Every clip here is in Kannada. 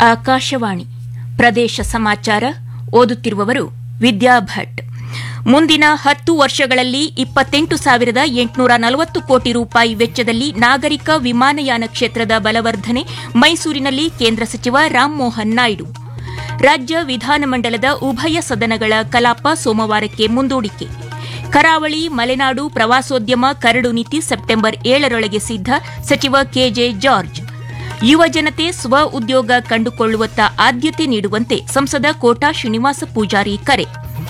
ಆಕಾಶವಾಣಿ ಪ್ರದೇಶ ಸಮಾಚಾರ ಓದುತ್ತಿರುವವರು ವಿದ್ಯಾ ಭಟ್ ಮುಂದಿನ ಹತ್ತು ವರ್ಷಗಳಲ್ಲಿ ಇಪ್ಪತ್ತೆಂಟು ಸಾವಿರದ ಎಂಟುನೂರ ನಲವತ್ತು ಕೋಟಿ ರೂಪಾಯಿ ವೆಚ್ಚದಲ್ಲಿ ನಾಗರಿಕ ವಿಮಾನಯಾನ ಕ್ಷೇತ್ರದ ಬಲವರ್ಧನೆ ಮೈಸೂರಿನಲ್ಲಿ ಕೇಂದ್ರ ಸಚಿವ ರಾಮ್ಮೋಹನ್ ನಾಯ್ಡು ರಾಜ್ಯ ವಿಧಾನಮಂಡಲದ ಉಭಯ ಸದನಗಳ ಕಲಾಪ ಸೋಮವಾರಕ್ಕೆ ಮುಂದೂಡಿಕೆ ಕರಾವಳಿ ಮಲೆನಾಡು ಪ್ರವಾಸೋದ್ಯಮ ಕರಡು ನೀತಿ ಸೆಪ್ಟೆಂಬರ್ ಏಳರೊಳಗೆ ಸಿದ್ಧ ಸಚಿವ ಕೆಜೆ ಜಾರ್ಜ್ ಯುವ ಜನತೆ ಸ್ವ ಉದ್ಯೋಗ ಕಂಡುಕೊಳ್ಳುವತ್ತ ಆದ್ಯತೆ ನೀಡುವಂತೆ ಸಂಸದ ಕೋಟಾ ಶ್ರೀನಿವಾಸ ಪೂಜಾರಿ ಕರೆ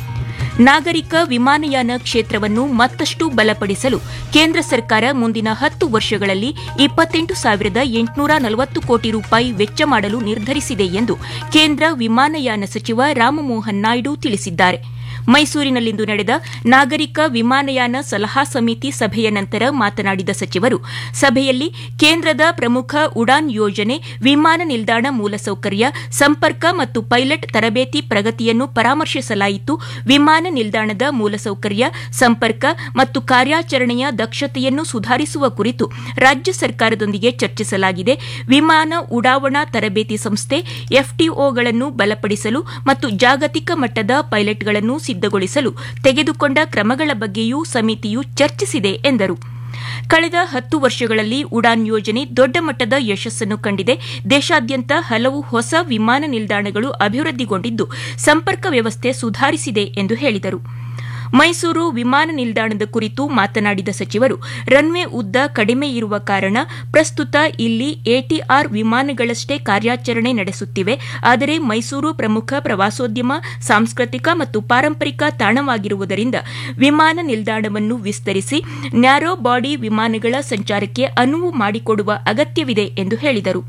ನಾಗರಿಕ ವಿಮಾನಯಾನ ಕ್ಷೇತ್ರವನ್ನು ಮತ್ತಷ್ಟು ಬಲಪಡಿಸಲು ಕೇಂದ್ರ ಸರ್ಕಾರ ಮುಂದಿನ ಹತ್ತು ವರ್ಷಗಳಲ್ಲಿ ಇಪ್ಪತ್ತೆಂಟು ಸಾವಿರದ ಎಂಟುನೂರ ನಲವತ್ತು ಕೋಟಿ ರೂಪಾಯಿ ವೆಚ್ಚ ಮಾಡಲು ನಿರ್ಧರಿಸಿದೆ ಎಂದು ಕೇಂದ್ರ ವಿಮಾನಯಾನ ಸಚಿವ ರಾಮಮೋಹನ್ ನಾಯ್ಡು ತಿಳಿಸಿದ್ದಾರೆ ಮೈಸೂರಿನಲ್ಲಿಂದು ನಡೆದ ನಾಗರಿಕ ವಿಮಾನಯಾನ ಸಲಹಾ ಸಮಿತಿ ಸಭೆಯ ನಂತರ ಮಾತನಾಡಿದ ಸಚಿವರು ಸಭೆಯಲ್ಲಿ ಕೇಂದ್ರದ ಪ್ರಮುಖ ಉಡಾನ್ ಯೋಜನೆ ವಿಮಾನ ನಿಲ್ದಾಣ ಮೂಲಸೌಕರ್ಯ ಸಂಪರ್ಕ ಮತ್ತು ಪೈಲಟ್ ತರಬೇತಿ ಪ್ರಗತಿಯನ್ನು ಪರಾಮರ್ಶಿಸಲಾಯಿತು ವಿಮಾನ ನಿಲ್ದಾಣದ ಮೂಲಸೌಕರ್ಯ ಸಂಪರ್ಕ ಮತ್ತು ಕಾರ್ಯಾಚರಣೆಯ ದಕ್ಷತೆಯನ್ನು ಸುಧಾರಿಸುವ ಕುರಿತು ರಾಜ್ಯ ಸರ್ಕಾರದೊಂದಿಗೆ ಚರ್ಚಿಸಲಾಗಿದೆ ವಿಮಾನ ಉಡಾವಣಾ ತರಬೇತಿ ಸಂಸ್ಥೆ ಎಫ್ಟಿಒಗಳನ್ನು ಬಲಪಡಿಸಲು ಮತ್ತು ಜಾಗತಿಕ ಮಟ್ಟದ ಪೈಲಟ್ಗಳನ್ನು ಸಿದ್ದಗೊಳಿಸಲು ತೆಗೆದುಕೊಂಡ ಕ್ರಮಗಳ ಬಗ್ಗೆಯೂ ಸಮಿತಿಯು ಚರ್ಚಿಸಿದೆ ಎಂದರು ಕಳೆದ ಹತ್ತು ವರ್ಷಗಳಲ್ಲಿ ಉಡಾನ್ ಯೋಜನೆ ದೊಡ್ಡ ಮಟ್ಟದ ಯಶಸ್ಸನ್ನು ಕಂಡಿದೆ ದೇಶಾದ್ಯಂತ ಹಲವು ಹೊಸ ವಿಮಾನ ನಿಲ್ದಾಣಗಳು ಅಭಿವೃದ್ಧಿಗೊಂಡಿದ್ದು ಸಂಪರ್ಕ ವ್ಯವಸ್ಥೆ ಸುಧಾರಿಸಿದೆ ಎಂದು ಹೇಳಿದರು ಮೈಸೂರು ವಿಮಾನ ನಿಲ್ದಾಣದ ಕುರಿತು ಮಾತನಾಡಿದ ಸಚಿವರು ರನ್ವೇ ಉದ್ದ ಕಡಿಮೆ ಇರುವ ಕಾರಣ ಪ್ರಸ್ತುತ ಇಲ್ಲಿ ಎಟಿಆರ್ ವಿಮಾನಗಳಷ್ಟೇ ಕಾರ್ಯಾಚರಣೆ ನಡೆಸುತ್ತಿವೆ ಆದರೆ ಮೈಸೂರು ಪ್ರಮುಖ ಪ್ರವಾಸೋದ್ಯಮ ಸಾಂಸ್ಕೃತಿಕ ಮತ್ತು ಪಾರಂಪರಿಕ ತಾಣವಾಗಿರುವುದರಿಂದ ವಿಮಾನ ನಿಲ್ದಾಣವನ್ನು ವಿಸ್ತರಿಸಿ ನ್ಯಾರೋ ಬಾಡಿ ವಿಮಾನಗಳ ಸಂಚಾರಕ್ಕೆ ಅನುವು ಮಾಡಿಕೊಡುವ ಅಗತ್ಯವಿದೆ ಎಂದು ಹೇಳಿದರು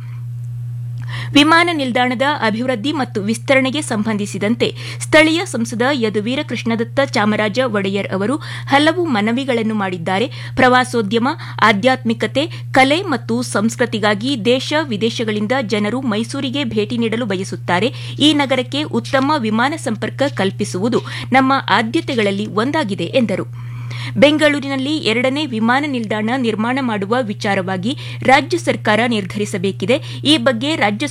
ವಿಮಾನ ನಿಲ್ದಾಣದ ಅಭಿವೃದ್ಧಿ ಮತ್ತು ವಿಸ್ತರಣೆಗೆ ಸಂಬಂಧಿಸಿದಂತೆ ಸ್ಥಳೀಯ ಸಂಸದ ಯದುವೀರ ಕೃಷ್ಣದತ್ತ ಚಾಮರಾಜ ಒಡೆಯರ್ ಅವರು ಹಲವು ಮನವಿಗಳನ್ನು ಮಾಡಿದ್ದಾರೆ ಪ್ರವಾಸೋದ್ಯಮ ಆಧ್ಯಾತ್ಮಿಕತೆ ಕಲೆ ಮತ್ತು ಸಂಸ್ಕೃತಿಗಾಗಿ ದೇಶ ವಿದೇಶಗಳಿಂದ ಜನರು ಮೈಸೂರಿಗೆ ಭೇಟಿ ನೀಡಲು ಬಯಸುತ್ತಾರೆ ಈ ನಗರಕ್ಕೆ ಉತ್ತಮ ವಿಮಾನ ಸಂಪರ್ಕ ಕಲ್ಪಿಸುವುದು ನಮ್ಮ ಆದ್ಯತೆಗಳಲ್ಲಿ ಒಂದಾಗಿದೆ ಎಂದರು ಬೆಂಗಳೂರಿನಲ್ಲಿ ಎರಡನೇ ವಿಮಾನ ನಿಲ್ದಾಣ ನಿರ್ಮಾಣ ಮಾಡುವ ವಿಚಾರವಾಗಿ ರಾಜ್ಯ ಸರ್ಕಾರ ನಿರ್ಧರಿಸಬೇಕಿದೆ ಈ ಬಗ್ಗೆ ರಾಜ್ಯ